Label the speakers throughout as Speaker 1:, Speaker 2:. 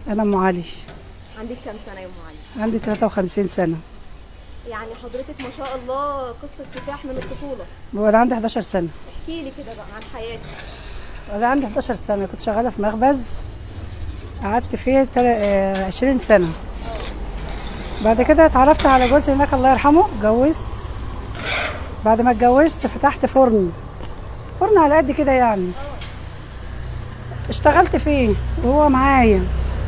Speaker 1: انا ام علي
Speaker 2: عندك كام سنه يا ام علي
Speaker 1: عندي 53 سنه
Speaker 2: يعني حضرتك ما شاء الله قصه كفاح من الطفوله
Speaker 1: وانا عندي 11 سنه
Speaker 2: احكي لي كده بقى عن حياتك
Speaker 1: انا عندي 11 سنه كنت شغاله في مخبز قعدت فيه تل- آه، 20 سنه بعد كده اتعرفت على جوزي هناك الله يرحمه اتجوزت بعد ما اتجوزت فتحت فرن فرن على قد كده يعني اشتغلت فيه وهو معايا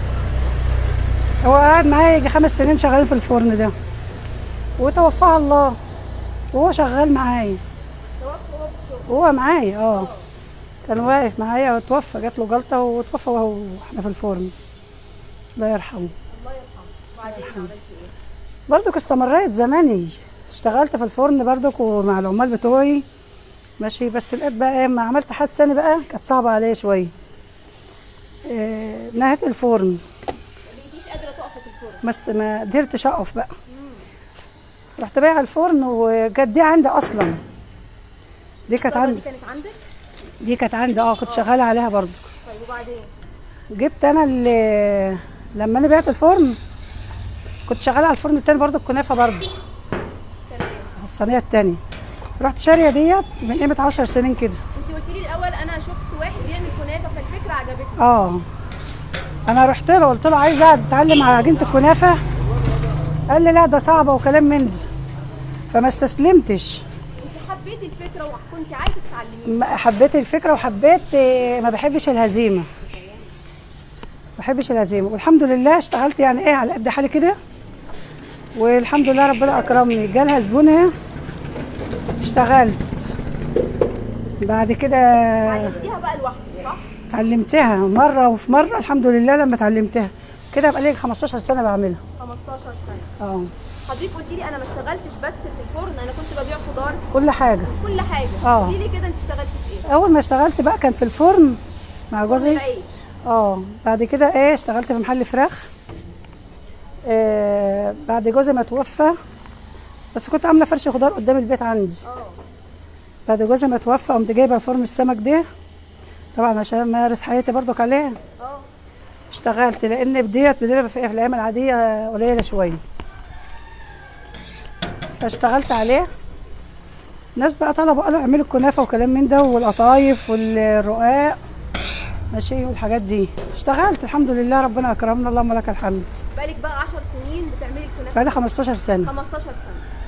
Speaker 1: هو قعد معايا يجي خمس سنين شغالين في الفرن ده وتوفاه الله وهو شغال معايا وهو معايا اه كان واقف معايا وتوفى جات له جلطه وتوفى وهو احنا في الفرن الله يرحمه
Speaker 2: وبعدين عملتي ايه
Speaker 1: برضك استمريت زماني اشتغلت في الفرن برضك ومع العمال بتوعي ماشي بس لقيت بقى ايه، ما عملت حادثه ثاني بقى كانت صعبه عليا شويه اه نهيت الفرن
Speaker 2: ما بقيتيش قادره تقفي في الفرن
Speaker 1: ما است- ما قدرتش اقف بقى رحت بايعه الفرن وجت دي عندي اصلا دي كانت
Speaker 2: الصدمة
Speaker 1: عندي
Speaker 2: دي كانت عندك
Speaker 1: دي كانت عندي اه كنت شغاله عليها برضه
Speaker 2: طيب وبعدين
Speaker 1: جبت انا اللي لما انا بعت الفرن كنت شغاله على الفرن التاني برضه الكنافه برضه
Speaker 2: تمام
Speaker 1: الصينيه التانية رحت شاريه ديت من قيمه 10 سنين كده
Speaker 2: انت قلت لي الاول انا شفت واحد بيعمل كنافه فالفكره عجبتني
Speaker 1: اه انا رحت له قلت له عايزه اتعلم على عجينه الكنافه قال لي لا ده صعبه وكلام من ده فما استسلمتش
Speaker 2: انت حبيتي الفكره وكنت عايزه تتعلميها
Speaker 1: ما- حبيت الفكره وحبيت آه، ما بحبش الهزيمه ما بحبش الهزيمه والحمد لله اشتغلت يعني ايه على قد حالي كده والحمد لله ربنا اكرمني جالها زبونه اشتغلت بعد كده
Speaker 2: عملتيها بقى لوحدك صح
Speaker 1: اتعلمتها مره وفي مره الحمد لله لما اتعلمتها كده بقى لي 15 سنه بعملها
Speaker 2: 15 سنه
Speaker 1: اه
Speaker 2: حضرتك قلت لي انا ما اشتغلتش بس في الفرن انا كنت ببيع خضار
Speaker 1: كل حاجه
Speaker 2: كل حاجه
Speaker 1: آه.
Speaker 2: قولي لي كده انت اشتغلتي في ايه
Speaker 1: اول ما اشتغلت بقى كان في الفرن مع جوزي
Speaker 2: العيش
Speaker 1: اه بعد كده ايه اشتغلت في محل فراخ آه بعد جوزي ما توفى بس كنت عامله فرش خضار قدام البيت عندي
Speaker 2: اه
Speaker 1: بعد جوزي ما توفى قمت جايبه فرن السمك ده طبعا عشان امارس حياتي برضك عليه
Speaker 2: اه
Speaker 1: اشتغلت لان بديت بديت في الايام العاديه قليله شويه فاشتغلت عليه ناس بقى طلبوا قالوا اعملوا الكنافه وكلام من ده والقطايف والرقاق ماشي والحاجات دي اشتغلت الحمد لله ربنا اكرمنا اللهم لك الحمد
Speaker 2: بقالك بقى 10 سنين بتعملي الكنافه
Speaker 1: بقالي 15 سنه
Speaker 2: 15 سنه